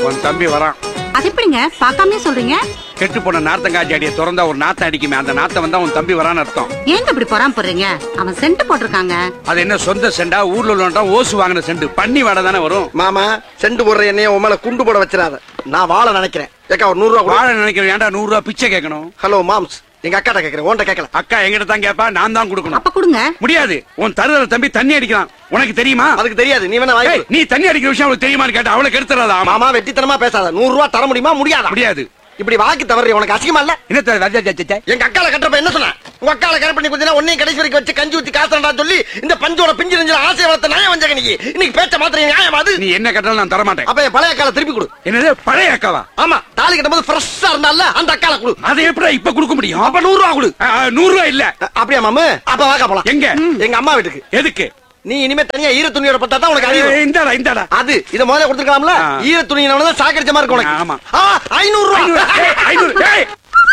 உன் தம்பி வரான் அது எப்படிங்க பார்க்காமயே சொல்றீங்க கெட்டு போன நார்த்தங்காய் செடியை திறந்தா ஒரு நாத்தம் அடிக்குமே அந்த நாத்தம் வந்தா உன் தம்பி வரான்னு அர்த்தம் ஏங்க இப்படி பொறாம போடுறீங்க அவன் சென்ட் போட்டிருக்காங்க அது என்ன சொந்த செண்டா ஊர்ல உள்ளவன்டா ஓசு வாங்கின செண்டு பண்ணி வாடை தானே வரும் மாமா செண்டு போடுற என்னைய உன் மேல குண்டு போட வச்சிடாத நான் வாழ நினைக்கிறேன் ஏக்கா ஒரு நூறு ரூபா கொடு. வாழ நினைக்கிறேன் ஏன்டா நூறு ரூபாய் பிச்சை கேட்கணும் ஹலோ மாம்ஸ் எங்க அக்காட்ட கேக்குறேன் உன்கிட்ட கேட்கல அக்கா எங்கிட்ட தான் கேப்பா நான் தான் கொடுக்கணும் அப்ப கொடுங்க முடியாது உன் தருதல தம்பி தண்ணி அடிக்கலாம் உனக்கு தெரியுமா அதுக்கு தெரியாது நீ வேணா ஏய், வாங்கி நீ தண்ணி அடிக்கிற விஷயம் அவளுக்கு தெரியுமான்னு கேட்டா அவளுக்கு எடுத்துறாதா ஆமா மாமா வெட்டித்தனமா பேசாத நூறு ரூபா தர முடியுமா முடியாதா முடியாது இப்படி வாக்கு தவறு உனக்கு அசிங்கமா இல்ல என்ன தர- வச்ச- வச்ச- வச்ச- எங்க அக்கால கட்டுறப்ப என்ன சொன்ன உங்க அக்கால கரெக்ட் பண்ணி கொஞ்ச உன்னையும் கடைசி வரைக்கும் வச்சு கஞ்சி ஊத்தி காசுடா சொல்லி இந்த பஞ்சோட பிஞ்சு நெஞ்சில ஆசை வளர்த்த நியாயம் வந்தாங்க நீ இன்னைக்கு பேச்ச மாத்திரம் நியாயம் அது நீ என்ன கட்டாலும் நான் தர மாட்டேன் அப்ப என் பழைய அக்கால திருப்பி கொடு என்னது பழைய அக்காவா ஆமா தாலி கட்டும்போது ஃப்ரெஷ்ஷா இருந்தால அந்த அக்கால கொடு அதை எப்படி இப்ப கொடுக்க முடியும் அப்ப நூறு ரூபா கொடு ஆ, ஆ, நூறு ரூபாய் இல்ல அ- அப்படியா மாமு அப்ப வாக்கா போலாம் எங்க எங்க அம்மா வீட்டுக்கு எதுக்கு நீ இனிமே தனியா ஈர துணியோட பத்தா தான் உனக்கு அறிவு ஏய், இந்தாடா இந்தாடா அது இத முதல்ல கொடுத்துருக்கலாம்ல ஆ. ஈர துணியினவன தான் சாக்கடிச்ச மாதிரி இருக்கும் உனக்கு ஆமா. ஆ, ஐநூறு ஐநூறு, ரூபா ஏய், ஐநூறு, ஏய்.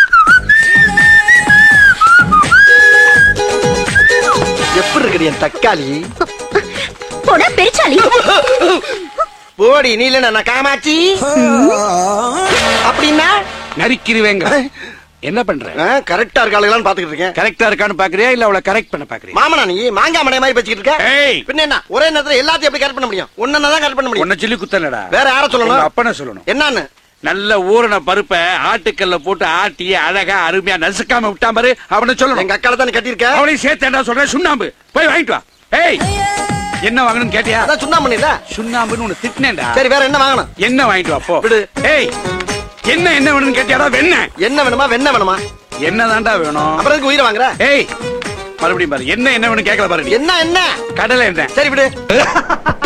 எப்படி இருக்குது என் தக்காளி போட பெருச்சாலி போடி நீ இல்ல நான் காமாச்சி அப்படின்னா நரிக்கிருவேங்க என்ன பண்ற கரெக்டா இருக்காளுங்களான்னு பாத்துக்கிட்டு இருக்கேன் கரெக்டா இருக்கான்னு பாக்குறியா இல்ல அவளை கரெக்ட் பண்ண பாக்குறியா மாமனா நீ மாங்காய் மடைய மாதிரி பேசிக்கிட்டு இருக்க ஏய் பின்ன என்ன ஒரே நேரத்துல எல்லாத்தையும் எப்படி கரெக்ட் பண்ண முடியும் ஒன்னு தான் கரெக்ட் பண்ண முடியும் உன்னை சொல்லி குத்தலடா வேற யார உங்க சொல்லணும் அப்பனை சொல்லணும் என்னன்னு நல்ல ஊறின பருப்பை ஆட்டுக்கல்ல போட்டு ஆட்டி அழகா அருமையா நசுக்காம விட்டான் பாரு அவனை சொல்லணும் எங்க அக்கால தான் கட்டியிருக்க அவளையும் சேர்த்தேன்டா சொல்றேன் சுண்ணாம்பு போய் வாங்கிட்டு வா ஏய் என்ன வாங்கணும்னு கேட்டியா அதான் சுண்ணா பண்ணில சுண்ணாம்புன்னு உன்னை திட்டினேன்டா சரி வேற என்ன வாங்கணும் என்ன வாங்கிட்டு வா போ விடு. ஏய் என்ன என்ன வேணும்னு கேட்டியாடா வெண்ண என்ன வேணுமா வெண்ண வேணுமா என்னதான்டா வேணும் அப்புறம் எதுக்கு உயிரை வாங்குற ஏய் மறுபடியும் பாரு என்ன என்ன வேணும் கேட்கல பாரு நீ. என்ன என்ன கடலை என்ன சரி விடு